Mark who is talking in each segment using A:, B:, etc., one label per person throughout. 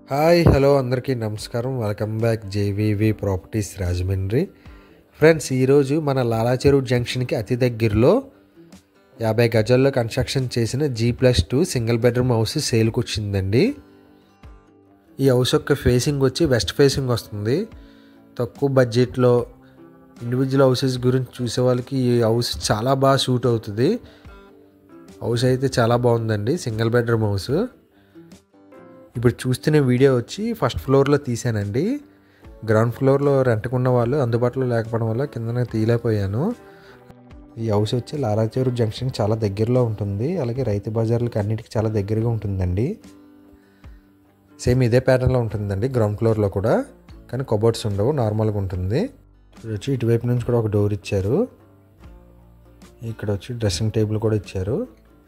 A: hi hello అందరికీ నమస్కారం welcome back JVV properties Rajahmundry friends ఈరోజు మన లాలాచెరువు జంక్షన్కి అతి దగ్గరలో యాభై గజాల్లో కన్స్ట్రక్షన్ చేసిన G plus two single bedroom house సేల్కి వచ్చిందండి ఈ హౌస్ యొక్క ఫేసింగ్ వచ్చి వెస్ట్ ఫేసింగ్ వస్తుంది తక్కువ బడ్జెట్లో ఇండివిజువల్ హౌసెస్ గురించి చూసే వాళ్ళకి ఈ హౌస్ చాలా బాగా సూట్ అవుతుంది హౌస్ అయితే చాలా బాగుందండి సింగిల్ బెడ్రూమ్ హౌస్ ఇప్పుడు చూస్తున్న వీడియో వచ్చి ఫస్ట్ ఫ్లోర్లో తీసానండి గ్రౌండ్ ఫ్లోర్లో రెంట్కున్న వాళ్ళు అందుబాటులో లేకపోవడం వల్ల కిందనే తీయలేకపోయాను ఈ హౌస్ వచ్చి లాలాచేరు జంక్షన్ చాలా దగ్గరలో ఉంటుంది అలాగే రైతు బజార్లకి అన్నిటికీ చాలా దగ్గరగా ఉంటుందండి సేమ్ ఇదే ప్యాటర్న్లో ఉంటుందండి గ్రౌండ్ ఫ్లోర్లో కూడా కానీ కబోర్డ్స్ ఉండవు నార్మల్గా ఉంటుంది ఇది వచ్చి ఇటువైపు నుంచి కూడా ఒక డోర్ ఇచ్చారు ఇక్కడ వచ్చి డ్రెస్సింగ్ టేబుల్ కూడా ఇచ్చారు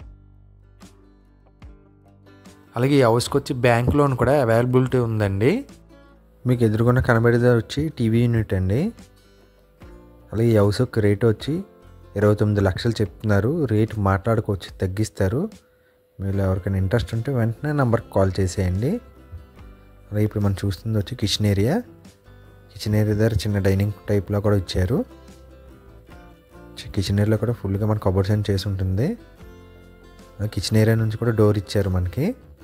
A: అలాగే ఈ హౌస్కి వచ్చి బ్యాంక్ లోన్ కూడా అవైలబిలిటీ ఉందండి మీకు ఎదురుకున్న కనబడేది వచ్చి టీవీ యూనిట్ అండి అలాగే ఈ హౌస్ యొక్క రేట్ వచ్చి ఇరవై తొమ్మిది లక్షలు చెప్తున్నారు రేట్ మాట్లాడుకోవచ్చు తగ్గిస్తారు మీరు ఎవరికైనా ఇంట్రెస్ట్ ఉంటే వెంటనే నెంబర్కి కాల్ చేసేయండి అలాగే ఇప్పుడు మనం చూస్తుంది వచ్చి కిచెన్ ఏరియా కిచెన్ ఏరియా దగ్గర చిన్న డైనింగ్ టైప్లో కూడా ఇచ్చారు కిచెన్ ఏరియాలో కూడా ఫుల్గా మన కబోర్డ్స్ అని చేసి ఉంటుంది కిచెన్ ఏరియా నుంచి కూడా డోర్ ఇచ్చారు మనకి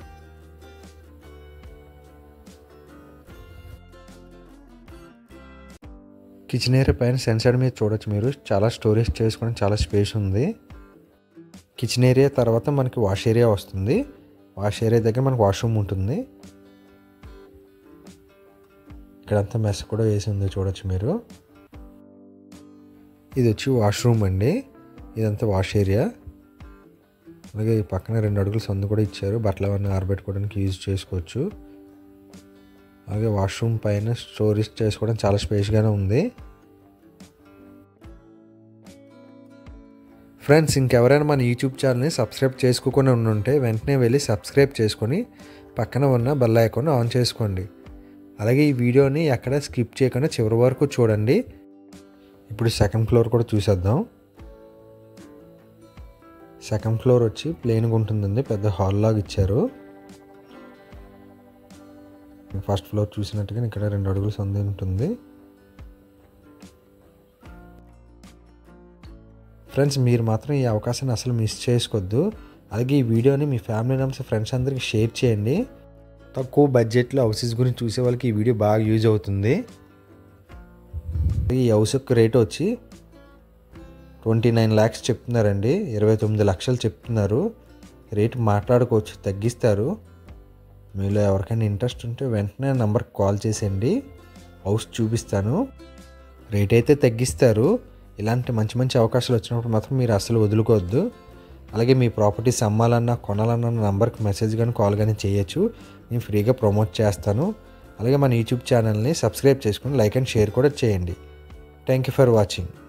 A: కిచెన్ ఏరియా పైన సెన్సర్ మీద చూడొచ్చు మీరు చాలా స్టోరేజ్ చేసుకోవడం చాలా స్పేస్ ఉంది కిచెన్ ఏరియా తర్వాత మనకి వాష్ ఏరియా వస్తుంది వాష్ ఏరియా దగ్గర మనకి వాష్రూమ్ ఉంటుంది ఇక్కడంతా మెస్ కూడా వేసి ఉంది చూడొచ్చు మీరు ఇది వచ్చి వాష్రూమ్ అండి ఇదంతా వాష్ ఏరియా అలాగే ఈ పక్కన రెండు అడుగులు సందు కూడా ఇచ్చారు బట్టలు అవన్నీ ఆరబెట్టుకోవడానికి యూజ్ చేసుకోవచ్చు అలాగే వాష్రూమ్ పైన స్టోరేజ్ చేసుకోవడం చాలా స్పేస్గానే ఉంది ఫ్రెండ్స్ ఇంకెవరైనా మన యూట్యూబ్ ఛానల్ని సబ్స్క్రైబ్ చేసుకోకుండా ఉంటే వెంటనే వెళ్ళి సబ్స్క్రైబ్ చేసుకొని పక్కన ఉన్న బెల్ ఐకాన్ ఆన్ చేసుకోండి అలాగే ఈ వీడియోని ఎక్కడ స్కిప్ చేయకుండా చివరి వరకు చూడండి ఇప్పుడు సెకండ్ ఫ్లోర్ కూడా చూసేద్దాం సెకండ్ ఫ్లోర్ వచ్చి ప్లెయిన్గా ఉంటుందండి పెద్ద హాల్ లాగా ఇచ్చారు ఫస్ట్ ఫ్లోర్ చూసినట్టుగా ఇక్కడ రెండు అడుగులు సంది ఉంటుంది ఫ్రెండ్స్ మీరు మాత్రం ఈ అవకాశాన్ని అసలు మిస్ చేసుకోవద్దు అలాగే ఈ వీడియోని మీ ఫ్యామిలీ మెంబర్స్ ఫ్రెండ్స్ అందరికీ షేర్ చేయండి తక్కువ బడ్జెట్లో హౌసెస్ గురించి చూసే వాళ్ళకి ఈ వీడియో బాగా యూజ్ అవుతుంది ఈ హౌస్ యొక్క రేట్ వచ్చి ట్వంటీ నైన్ ల్యాక్స్ చెప్తున్నారండి ఇరవై తొమ్మిది లక్షలు చెప్తున్నారు రేట్ మాట్లాడుకోవచ్చు తగ్గిస్తారు మీలో ఎవరికైనా ఇంట్రెస్ట్ ఉంటే వెంటనే నెంబర్కి కాల్ చేసేయండి హౌస్ చూపిస్తాను రేట్ అయితే తగ్గిస్తారు ఇలాంటి మంచి మంచి అవకాశాలు వచ్చినప్పుడు మాత్రం మీరు అసలు వదులుకోవద్దు అలాగే మీ ప్రాపర్టీస్ అమ్మాలన్నా కొనాలన్నా నంబర్కి మెసేజ్ కానీ కాల్ కానీ చేయొచ్చు నేను ఫ్రీగా ప్రమోట్ చేస్తాను అలాగే మన యూట్యూబ్ ఛానల్ని సబ్స్క్రైబ్ చేసుకుని లైక్ అండ్ షేర్ కూడా చేయండి థ్యాంక్ యూ ఫర్ వాచింగ్